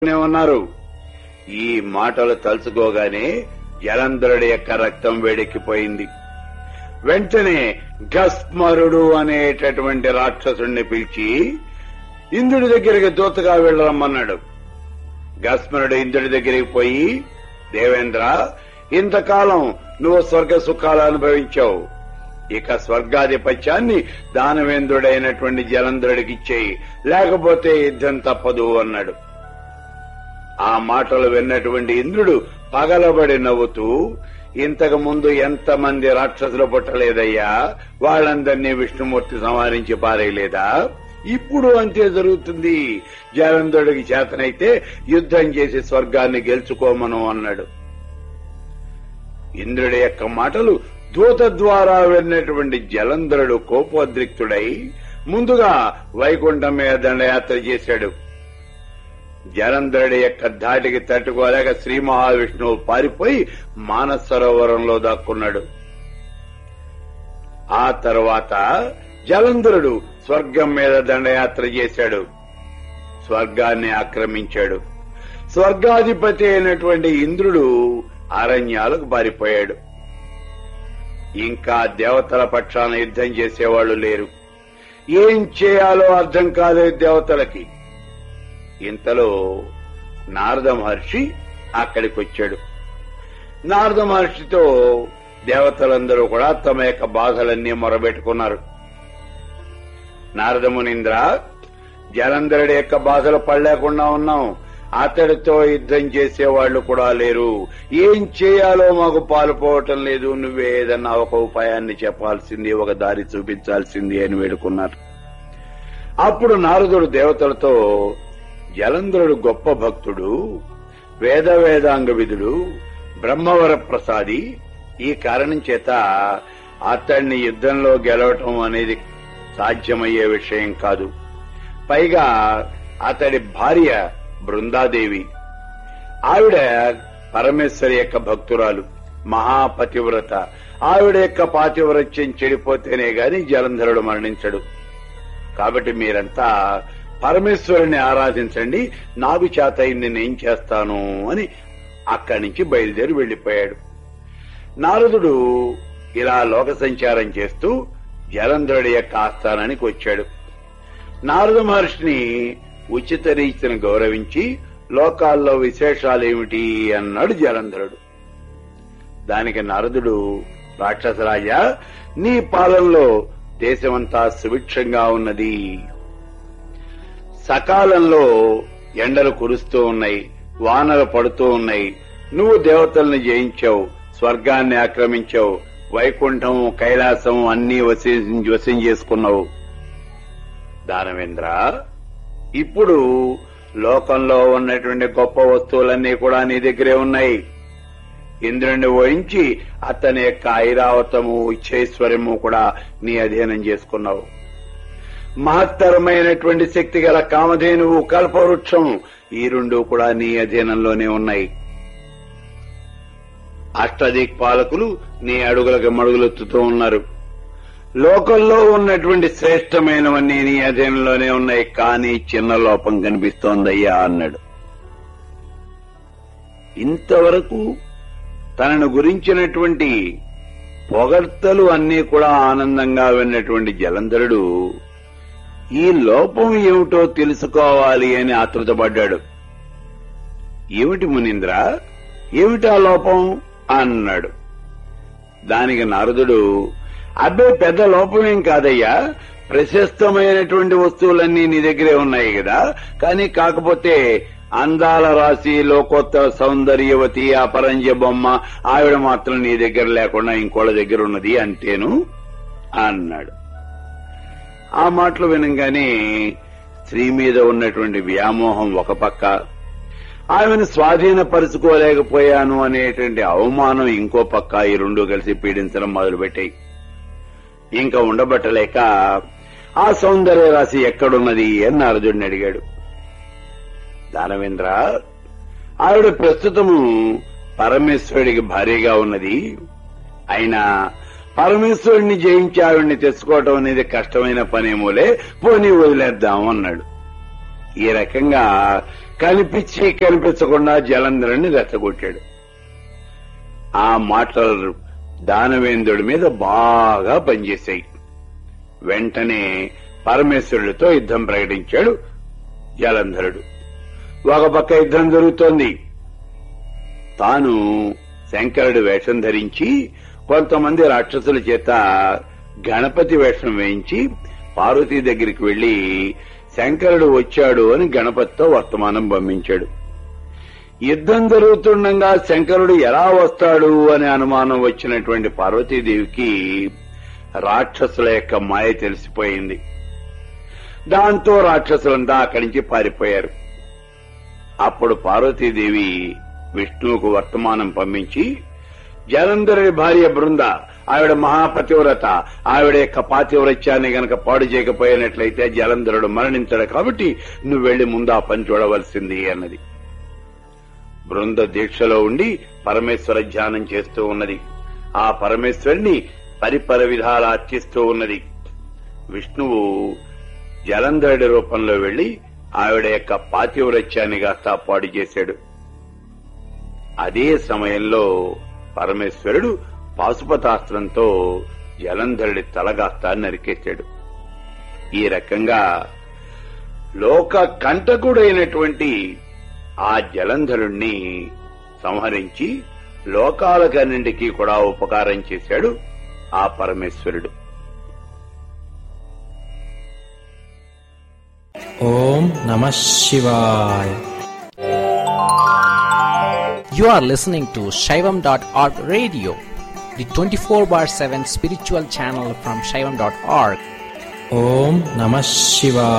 నే ఉన్నారు ఈ మాటలు తలుచుకోగానే జలంధరుడి యొక్క రక్తం వేడెక్కిపోయింది వెంటనే గస్మరుడు అనేటటువంటి రాక్షసుణ్ణి పిలిచి ఇంద్రుడి దగ్గరికి దూతగా వెళ్ళరమ్మన్నాడు గస్మరుడు ఇంద్రుడి దగ్గరికి పోయి దేవేంద్ర ఇంతకాలం నువ్వు స్వర్గ సుఖాలు అనుభవించావు ఇక స్వర్గాధిపత్యాన్ని దానవేంద్రుడైనటువంటి జలంధరుడికి ఇచ్చేయి లేకపోతే యుద్ధం తప్పదు అన్నాడు ఆ మాటలు విన్నటువంటి ఇంద్రుడు పగలబడి నవ్వుతూ ఇంతకు ముందు ఎంతమంది రాక్షసులు పుట్టలేదయ్యా వాళ్ళందరినీ విష్ణుమూర్తి సంహరించి పారేయలేదా ఇప్పుడు అంతే జరుగుతుంది జలంధరుడికి చేతనైతే యుద్ధం చేసి స్వర్గాన్ని గెలుచుకోమను అన్నాడు ఇంద్రుడి యొక్క మాటలు దూత ద్వారా విన్నటువంటి జలంధరుడు కోపోద్రిక్తుడై ముందుగా వైకుంఠం మీద దండయాత్ర చేశాడు జలంధరుడి యొక్క ధాటికి తట్టుకోలేక శ్రీ మహావిష్ణువు పారిపోయి మానస సరోవరంలో దాక్కున్నాడు ఆ తర్వాత జలంధరుడు స్వర్గం మీద దండయాత్ర చేశాడు స్వర్గాన్ని ఆక్రమించాడు స్వర్గాధిపతి అయినటువంటి ఇంద్రుడు అరణ్యాలకు పారిపోయాడు ఇంకా దేవతల పక్షాన యుద్ధం చేసేవాళ్లు లేరు ఏం చేయాలో అర్థం కాలేదు దేవతలకి ఇంతలో నారద మహర్షి అక్కడికి వచ్చాడు నారద మహర్షితో దేవతలందరూ కూడా తమ యొక్క బాధలన్నీ మొరబెట్టుకున్నారు నారద మునీంద్ర జలంధరుడి యొక్క బాధలు పడలేకుండా ఉన్నాం అతడితో యుద్ధం చేసేవాళ్లు కూడా లేరు ఏం చేయాలో మాకు పాలుపోవటం లేదు నువ్వే ఏదన్నా ఒక ఉపాయాన్ని చెప్పాల్సింది ఒక దారి చూపించాల్సింది అని వేడుకున్నారు అప్పుడు నారదుడు దేవతలతో జలంధరుడు గొప్ప భక్తుడు వేద వేదాంగ విధుడు బ్రహ్మవర ప్రసాది ఈ కారణం చేత అతన్ని యుద్ధంలో గెలవటం అనేది సాధ్యమయ్యే విషయం కాదు పైగా అతడి భార్య బృందాదేవి ఆవిడ పరమేశ్వరి యొక్క భక్తురాలు మహాపతివ్రత ఆవిడ యొక్క పాతివ్రత్యం చెడిపోతేనే గాని జలంధరుడు మరణించడు కాబట్టి మీరంతా పరమేశ్వరుని ఆరాధించండి నాకు చేత నేనేం చేస్తాను అని అక్కడి నుంచి బయలుదేరి వెళ్లిపోయాడు నారదుడు ఇలా లోక సంచారం చేస్తూ జలంధరుడి యొక్క ఆస్థానానికి వచ్చాడు నారద మహర్షిని ఉచిత రీతిని గౌరవించి లోకాల్లో విశేషాలేమిటి అన్నాడు జలంధరుడు దానికి నారదుడు రాక్షసరాజా నీ పాలనలో దేశమంతా సుభిక్షంగా ఉన్నది సకాలంలో ఎండలు కురుస్తూ ఉన్నాయి వానలు పడుతూ ఉన్నాయి నువ్వు దేవతల్ని జయించావు స్వర్గాన్ని ఆక్రమించావు వైకుంఠం కైలాసం అన్ని వశం వశం చేసుకున్నావు దానవేంద్ర ఇప్పుడు లోకంలో ఉన్నటువంటి గొప్ప వస్తువులన్నీ కూడా నీ దగ్గరే ఉన్నాయి ఇంద్రుడిని ఓయించి అతని యొక్క ఐరావతము ఇచ్చేశ్వర్యము కూడా నీ అధీనం చేసుకున్నావు మహత్తరమైనటువంటి శక్తి గల కామధేనువు కల్పవృక్షం ఈ రెండు కూడా నీ అధీనంలోనే ఉన్నాయి అష్టదిక్పాలకులు నీ అడుగులకు మడుగులెత్తుతూ ఉన్నారు లోకంలో ఉన్నటువంటి శ్రేష్టమైనవన్నీ నీ అధీనంలోనే ఉన్నాయి కానీ చిన్న లోపం కనిపిస్తోందయ్యా అన్నాడు ఇంతవరకు తనను గురించినటువంటి పొగడ్తలు అన్నీ కూడా ఆనందంగా విన్నటువంటి జలంధరుడు ఈ లోపం ఏమిటో తెలుసుకోవాలి అని ఆతృతపడ్డాడు ఏమిటి మునీంద్ర ఏమిటా లోపం అన్నాడు దానికి నారదుడు అబ్బే పెద్ద లోపమేం కాదయ్యా ప్రశస్తమైనటువంటి వస్తువులన్నీ నీ దగ్గరే ఉన్నాయి కదా కానీ కాకపోతే అందాల రాశి లోకోత్తర సౌందర్యవతి అపరంజ బొమ్మ ఆవిడ మాత్రం నీ దగ్గర లేకుండా ఇంకోళ్ళ దగ్గర ఉన్నది అంటేను అన్నాడు ఆ మాటలు వినంగానే స్త్రీ మీద ఉన్నటువంటి వ్యామోహం ఒక పక్క ఆమెను స్వాధీనపరుచుకోలేకపోయాను అనేటువంటి అవమానం ఇంకో పక్క ఈ రెండు కలిసి పీడించడం మొదలుపెట్టాయి ఇంకా ఉండబట్టలేక ఆ సౌందర్య రాశి ఎక్కడున్నది అని నారదుడిని అడిగాడు దానవేంద్ర ఆవిడ ప్రస్తుతము పరమేశ్వరుడికి భార్యగా ఉన్నది అయినా పరమేశ్వరుడిని జయించి ఆవిడ్ని తెచ్చుకోవటం అనేది కష్టమైన పనేమోలే పోనీ వదిలేద్దాం అన్నాడు ఈ రకంగా కనిపించి కనిపించకుండా జలంధరుని రెచ్చగొట్టాడు ఆ మాటలు దానవేంద్రుడి మీద బాగా పనిచేశాయి వెంటనే పరమేశ్వరుడితో యుద్ధం ప్రకటించాడు జలంధరుడు ఒక పక్క యుద్ధం జరుగుతోంది తాను శంకరుడి వేషం ధరించి కొంతమంది రాక్షసుల చేత గణపతి వేషం వేయించి పార్వతీ దగ్గరికి వెళ్లి శంకరుడు వచ్చాడు అని గణపతితో వర్తమానం పంపించాడు యుద్ధం జరుగుతుండగా శంకరుడు ఎలా వస్తాడు అనే అనుమానం వచ్చినటువంటి పార్వతీదేవికి రాక్షసుల యొక్క మాయ తెలిసిపోయింది దాంతో రాక్షసులంతా అక్కడి నుంచి పారిపోయారు అప్పుడు పార్వతీదేవి విష్ణువుకు వర్తమానం పంపించి జలంధరుడి భార్య బృంద ఆవిడ మహాపతివ్రత ఆవిడ యొక్క పాతివ్రత్యాన్ని గనక పాడు చేయకపోయినట్లయితే జలంధరుడు మరణించడు కాబట్టి నువ్వు వెళ్లి ముందు ఆ పని చూడవలసింది అన్నది బృంద దీక్షలో ఉండి పరమేశ్వర ధ్యానం చేస్తూ ఉన్నది ఆ పరమేశ్వరుని పరిపర విధాలు అర్చిస్తూ ఉన్నది విష్ణువు జలంధరుడి రూపంలో వెళ్లి ఆవిడ యొక్క పాతివ్రత్యాన్ని కాస్త పాడు చేశాడు అదే సమయంలో పరమేశ్వరుడు పాశుపతాస్త్రంతో జలంధరుడి తలగాస్త నరికేశాడు ఈ రకంగా లోక కంటకుడైనటువంటి ఆ జలంధరుణ్ణి సంహరించి లోకాలకన్నింటికీ కూడా ఉపకారం చేశాడు ఆ పరమేశ్వరుడు ఓం నమ శివాయ You are listening to Shaivam.org radio, the 24 bar 7 spiritual channel from Shaivam.org. ఓం నమ శివాయ